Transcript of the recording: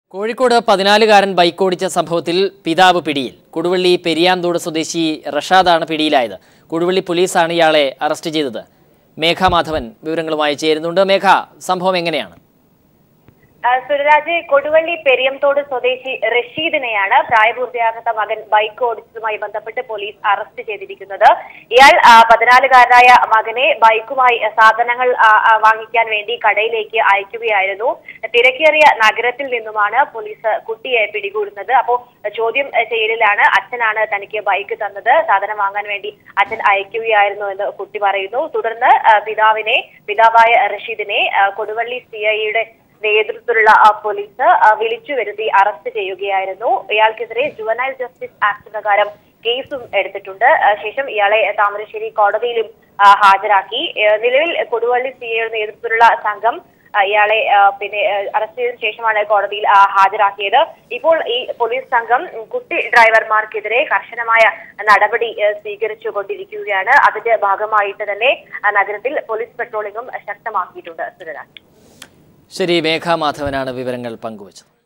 Kozhikode പതിനാലുകാരൻ bike ഓടിച്ച സംഭവത്തിൽ പിതാവ് പിടിയിൽ കൊടുവള്ളി പെരിയാന്തോട് സ്വദേശി റഷാദാണ് പിടിയിലായത് കൊടുവള്ളി പോലീസാണ് ഇയാളെ അറസ്റ്റ് ചെയ്തത് മേഘ മാധവൻ വിവരങ്ങളുമായി ചേരുന്നുണ്ട് മേഘ സംഭവം എങ്ങനെയാണ് ആ, സുരരാജ് കൊടുവള്ളി പെരിയംതോട് സ്വദേശി റഷീദിനെയാണ് പ്രായപൂർത്തിയാകാത്ത മകൻ ബൈക്ക് ഓടിച്ചതുമായി ബന്ധപ്പെട്ട് പോലീസ് അറസ്റ്റ് ചെയ്തിരിക്കുന്നത് ഇയാൾ ആ, പതിനാലുകാരനായ മകനെ ബൈക്കുമായി സാധനങ്ങൾ ആ, ആ, വാങ്ങിക്കാൻ വേണ്ടി കടയിലേക്ക് അയക്കുകയായിരുന്നു തിരക്കേറിയ നഗരത്തിൽ നിന്നുമാണ് പോലീസ് കുട്ടിയെ പിടികൂടുന്നത് അപ്പോ ചോദ്യം ചെയ്യലിലാണ് അച്ഛനാണ് തനിക്ക് ബൈക്ക് തന്നത് സാധനം വാങ്ങാൻ വേണ്ടി അച്ഛൻ അയക്കുകയായിരുന്നു എന്ന് കുട്ടി പറയുന്നു തുടർന്ന് ആ, പിതാവിനെ പിതാവായ റഷീദിനെ ആ, കൊടുവള്ളി സി ഐയുടെ നേതൃത്വത്തിലുള്ള ആ, പോലീസ് ആ, വിളിച്ചു വരുത്തി അറസ്റ്റ് ചെയ്യുകയായിരുന്നു ഇയാൾക്കെതിരെ ജുവനൈൽ ജസ്റ്റിസ് ആക്ട് പ്രകാരം കേസും എടുത്തിട്ടുണ്ട് ആ, ശേഷം ഇയാളെ താമരശ്ശേരി കോടതിയിലും ആ, ഹാജരാക്കി ഏ, നിലവിൽ കൊടുവള്ളി സി ഐയുടെ നേതൃത്വത്തിലുള്ള സംഘം ആ, ഇയാളെ ആ, പിന്നെ ആ, അറസ്റ്റ് ചെയ്തതിനു ശേഷമാണ് കോടതിയിൽ ആ, ഹാജരാക്കിയത് ഇപ്പോൾ ഈ പോലീസ് സംഘം ഉം, കുട്ടി ഡ്രൈവർമാർക്കെതിരെ കർശനമായ നടപടി ആ, സ്വീകരിച്ചു കൊണ്ടിരിക്കുകയാണ് അതിന്റെ ഭാഗമായിട്ട് തന്നെ ആ, നഗരത്തിൽ പോലീസ് പെട്രോളിംഗും ശക്തമാക്കിയിട്ടുണ്ട് സുരരാജ് ശരി മേഘ മാധവനാണ് വിവരങ്ങൾ പങ്കുവച്ചത്